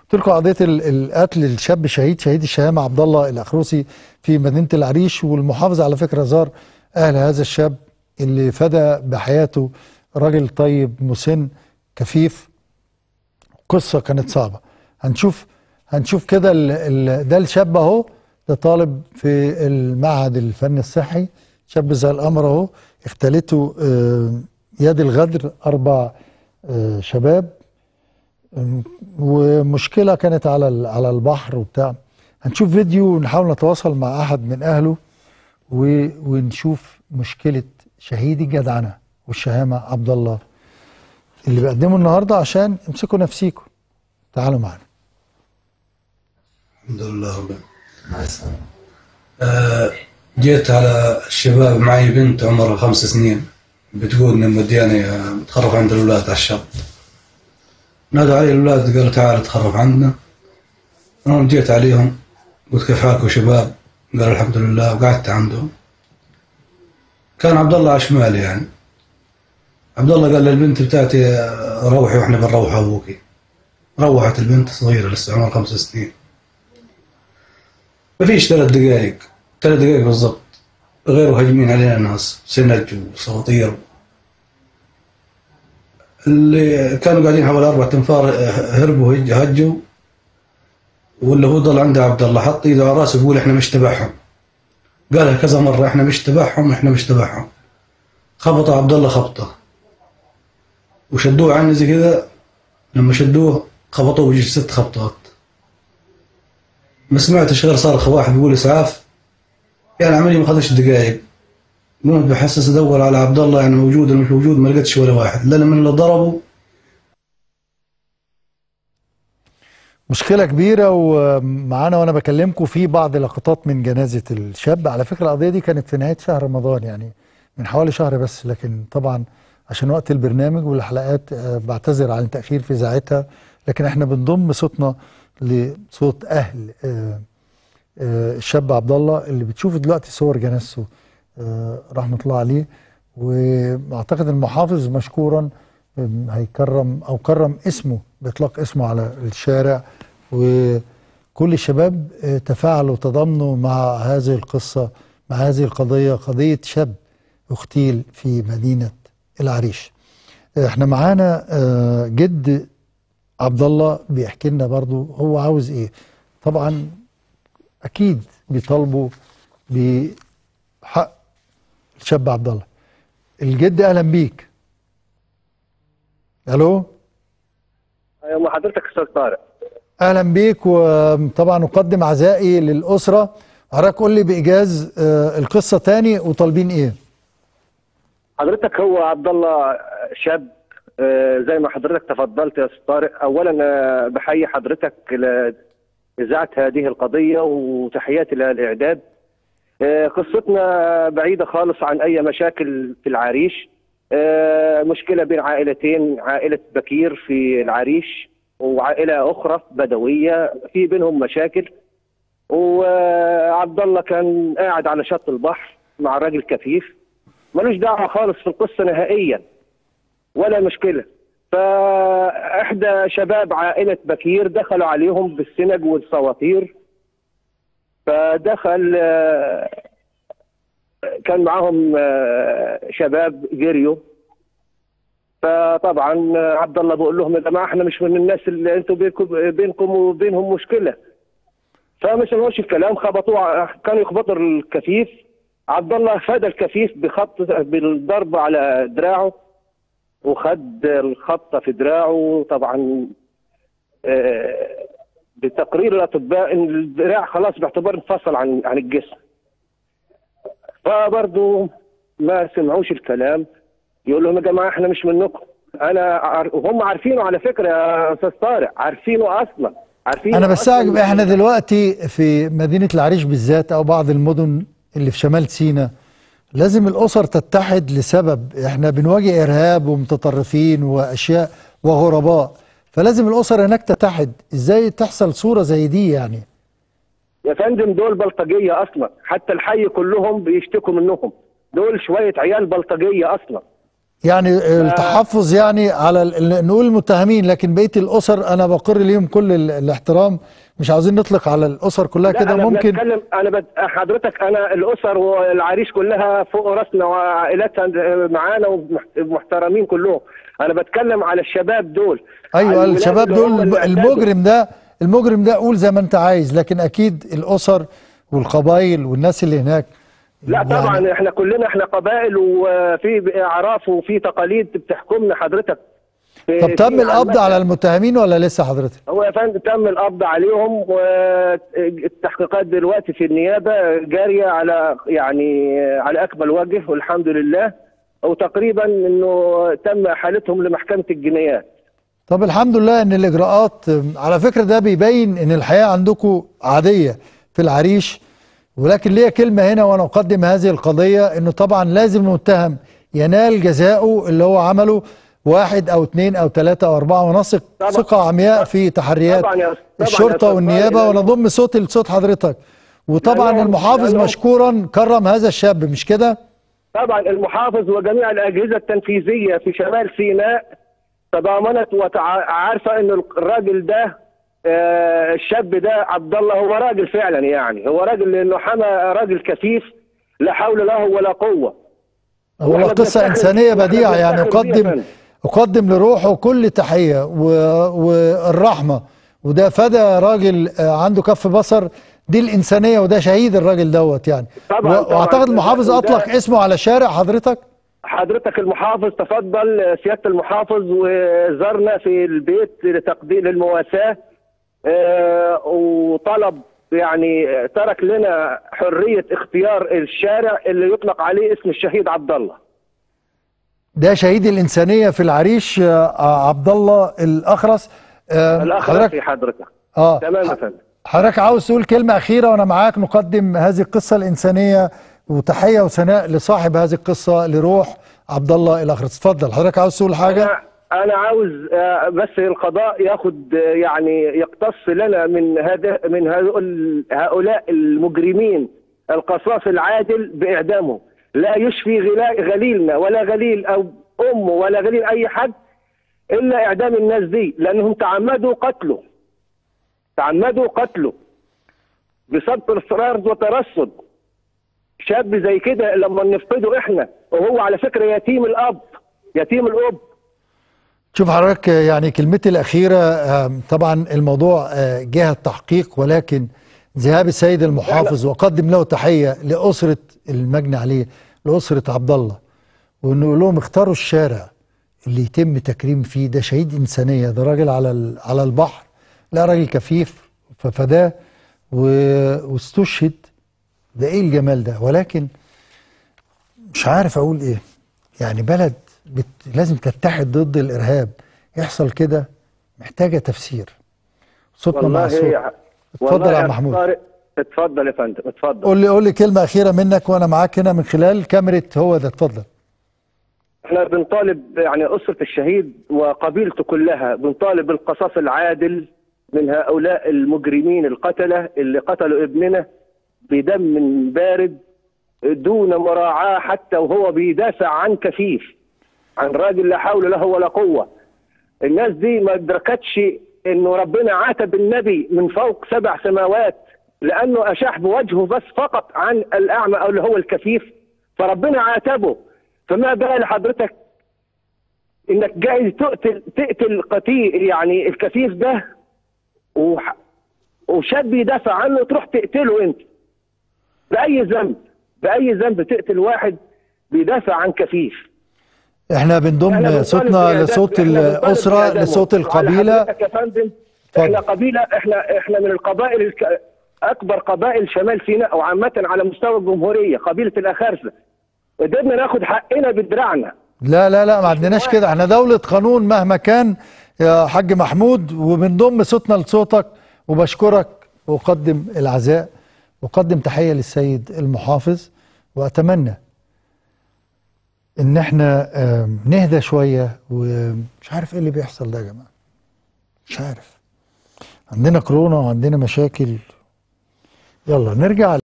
قلت لكم قضيه القتل الشاب شهيد شهيد الشهامه عبد الله الاخروسي في مدينه العريش والمحافظ على فكره زار اهل هذا الشاب اللي فدى بحياته راجل طيب مسن كفيف قصه كانت صعبه هنشوف هنشوف كده ده الشاب اهو ده طالب في المعهد الفن الصحي شاب زي القمر اهو اختلته يد الغدر اربع شباب ومشكله كانت على على البحر وبتاع هنشوف فيديو ونحاول نتواصل مع احد من اهله ونشوف مشكله شهيد الجدعنه والشهامه عبد الله اللي بقدمه النهارده عشان امسكوا نفسيكم تعالوا معانا الحمد لله رب آه جيت على الشباب معي بنت عمرها خمس سنين بتقول اني مدياني متخرف عند الاولاد على الشط نادوا علي الاولاد قالوا تعال تخرف عندنا انا جيت عليهم قلت كيف حالكم شباب قالوا الحمد لله وقعدت عندهم كان عبد الله على شمالي يعني عبد الله قال للبنت بتاعتي روحي واحنا بنروح ابوكي روحت البنت صغيره لسه عمرها خمس سنين ما فيش ثلاث دقائق ثلاث دقائق بالضبط غير هاجمين علينا ناس سنج وسواطير اللي كانوا قاعدين حوالي اربع تنفار هربوا هجوا واللي هو ضل عنده عبد الله حط ايده على راسه يقول احنا مش تبعهم قالها كذا مره احنا مش تبعهم احنا مش تبعهم خبط عبد الله خبطه وشدوه عني زي كذا لما شدوه خبطوه بيجي ست خبطات ما سمعتش غير صرخه واحد بيقول اسعاف يعني العمليه ما خدتش دقائق قمت بحسس ادور على عبد الله يعني موجود ولا مش موجود ما لقيتش ولا واحد لا من اللي ضربوا مشكلة كبيرة ومعانا وانا بكلمكم في بعض لقطات من جنازة الشاب على فكرة القضية دي كانت في نهاية شهر رمضان يعني من حوالي شهر بس لكن طبعا عشان وقت البرنامج والحلقات بعتذر عن التأخير في إذاعتها لكن احنا بنضم صوتنا لصوت أهل الشاب عبد الله اللي بتشوف دلوقتي صور جنازته رحمة الله عليه واعتقد المحافظ مشكورا هيكرم او كرم اسمه باطلاق اسمه على الشارع وكل الشباب تفاعلوا وتضامنوا مع هذه القصه مع هذه القضيه قضيه شاب اغتيل في مدينه العريش. احنا معانا جد عبد الله بيحكي لنا برضه هو عاوز ايه. طبعا اكيد بيطالبوا بحق الشاب عبد الله. الجد اهلا بيك. الو ايوه حضرتك استاذ طارق اهلا بيك وطبعا اقدم عزائي للاسره حضرتك قول لي بايجاز القصه تاني وطالبين ايه حضرتك هو عبد الله شاب زي ما حضرتك تفضلت يا استاذ طارق اولا بحيي حضرتك لاذاعه هذه القضيه وتحياتي للاعداد قصتنا بعيده خالص عن اي مشاكل في العريش مشكله بين عائلتين عائله بكير في العريش وعائله اخرى بدويه في بينهم مشاكل وعبد الله كان قاعد على شط البحر مع راجل كفيف ملوش دعوه خالص في القصه نهائيا ولا مشكله فاحدى شباب عائله بكير دخلوا عليهم بالسنج والصواطير فدخل كان معاهم شباب جريوا فطبعا عبد الله بيقول لهم يا جماعه احنا مش من الناس اللي انتوا بينكم بينكم وبينهم مشكله فما سمعوش الكلام خبطوه كانوا يخبطوا الكفيف عبد الله فدى الكفيف بخط بالضرب على دراعه وخد الخبطه في دراعه طبعا بتقرير الاطباء ان الدراع خلاص باعتبار انفصل عن عن الجسم فبرضه ما سمعوش الكلام يقول لهم يا جماعه احنا مش منكم انا عار... وهم عارفينه على فكره يا استاذ طارق عارفينه اصلا عارفينه انا بس أصلاً احنا دلوقتي في مدينه العريش بالذات او بعض المدن اللي في شمال سيناء لازم الاسر تتحد لسبب احنا بنواجه ارهاب ومتطرفين واشياء وغرباء فلازم الاسر هناك تتحد ازاي تحصل صوره زي دي يعني يا فندم دول بلطجيه اصلا حتى الحي كلهم بيشتكوا منهم دول شويه عيال بلطجيه اصلا يعني التحفظ يعني على ال- نقول المتهمين لكن بقيه الاسر انا بقر ليهم كل ال- الاحترام مش عاوزين نطلق على الاسر كلها لا كده انا ممكن بتكلم انا بت... حضرتك انا الاسر والعريش كلها فوق راسنا وعائلاتها معانا ومحترمين كلهم انا بتكلم على الشباب دول على ايوه الولاد الشباب اللي هم دول اللي اعتادوا. المجرم ده المجرم ده قول زي ما انت عايز لكن اكيد الاسر والقبائل والناس اللي هناك لا يعني طبعا احنا كلنا احنا قبائل وفي اعراف وفي تقاليد بتحكمنا حضرتك في- طب تم في القبض عامة. على المتهمين ولا لسه حضرتك؟ هو يا فندم تم القبض عليهم والتحقيقات دلوقتي في النيابه جاريه على يعني على اكمل وجه والحمد لله وتقريبا انه تم احالتهم لمحكمه الجنايات طب الحمد لله ان الاجراءات على فكره ده بيبين ان الحياه عندكم عاديه في العريش ولكن ليا كلمه هنا وانا اقدم هذه القضيه انه طبعا لازم المتهم ينال جزاؤه اللي هو عمله واحد او اثنين او ثلاثه او اربعه ونثق طبعا. ثقه عمياء في تحريات طبعا يا- طبعا يا الشرطه أستاذ والنيابه طارق، ونضم صوتي لصوت حضرتك وطبعا لأنهم- المحافظ لأنهم- مشكورا كرم هذا الشاب مش كده؟ طبعا المحافظ وجميع الاجهزه التنفيذيه في شمال سيناء تضامنت وعارفه ان الراجل ده آه، الشاب ده عبد الله هو راجل فعلا يعني هو راجل لانه حمى راجل كثيف لا حول له ولا قوه هو وإحنا قصة بنفتخر- إنسانية وإحنا بديعة يعني بنفتخر بيه يا أقدم فندم. أقدم لروحه كل تحية و- والرحمة وده فدى راجل آه، عنده كف بصر دي الإنسانية وده شهيد الراجل دوت يعني طبعاً، و- طبعاً. وأعتقد المحافظ وده- أطلق اسمه على شارع حضرتك حضرتك المحافظ تفضل آه، سياده المحافظ وزارنا في البيت لتقديم المواساه آه، وطلب يعني آه، ترك لنا حريه اختيار الشارع اللي يطلق عليه اسم الشهيد عبد الله ده شهيد الإنسانية في العريش آه، آه، عبد الله الأخرس آه، الاخ حضرتك في حضرتك آه تمام يا فندم حضرتك عاوز تقول كلمة أخيرة وأنا معاك نقدم هذه القصة الإنسانية وتحية وثناء لصاحب هذه القصة لروح عبد الله الأخرس اتفضل حضرتك عاوز تقول حاجة؟ انا انا عاوز آه، بس القضاء ياخد آه، يعني يقتص لنا من هذا من هؤل- هؤلاء المجرمين القصاص العادل باعدامهم لا يشفي غلا- غليلنا ولا غليل او امه ولا غليل اي حد الا اعدام الناس دي لانهم تعمدوا قتله تعمدوا قتله بسبب اصرار وترصد شاب زي كده لما نفقده احنا وهو على فكره يتيم الاب يتيم الاب شوف حضرتك آه، يعني كلمتي الأخيرة آه، طبعا الموضوع آه، جهة تحقيق ولكن ذهاب السيد المحافظ وقدم له تحية لأسرة المجني عليه لأسرة عبد الله ونقول لهم اختاروا الشارع اللي يتم تكريم فيه ده شهيد إنسانية ده راجل على ال- على البحر لا راجل كفيف ففداه و- واستشهد ده ايه الجمال ده ولكن مش عارف اقول ايه يعني بلد بت... لازم تتحد ضد الارهاب يحصل كده محتاجه تفسير صوتنا مع صوت والله اتفضل والله يا يا محمود. طارق اتفضل يا فندم اتفضل قول لي قول لي كلمه اخيره منك وانا معاك هنا من خلال كاميرا هو ده اتفضل احنا بنطالب يعني اسره الشهيد وقبيلته كلها بنطالب بالقصاص العادل من هؤلاء المجرمين القتله اللي قتلوا ابننا بدم بارد دون مراعاه حتى وهو بيدافع عن كفيف عن راجل لا حول له ولا قوه الناس دي ما ادركتش انه ربنا عاتب النبي من فوق سبع سماوات لانه اشاح بوجهه بس فقط عن الاعمى او اللي هو الكفيف فربنا عاتبه فما بال حضرتك انك جاي تقتل تقتل قتيل يعني الكفيف ده وح- وشاب يدافع عنه تروح تقتله انت باي ذنب باي ذنب تقتل واحد بيدافع عن كفيف احنا إحنا بنضم بنطالب صوتنا بإعدام- لصوت إحنا بنطالب الاسره بإعدامه. لصوت وعلى القبيله حضرتك يا فندم اتفضل. احنا قبيله احنا احنا من القبائل الك... اكبر قبائل شمال سيناء وعامه على مستوى الجمهوريه قبيله الاخارسه قدرنا ناخد حقنا بدراعنا لا لا لا ما عندناش كده احنا دولة قانون مهما كان يا حاج محمود وبنضم صوتنا لصوتك وبشكرك واقدم العزاء واقدم تحية للسيد المحافظ واتمنى ان احنا آم، نهدى شوية ومش عارف ايه اللي بيحصل ده يا جماعة مش عارف عندنا كورونا وعندنا مشاكل يلا نرجع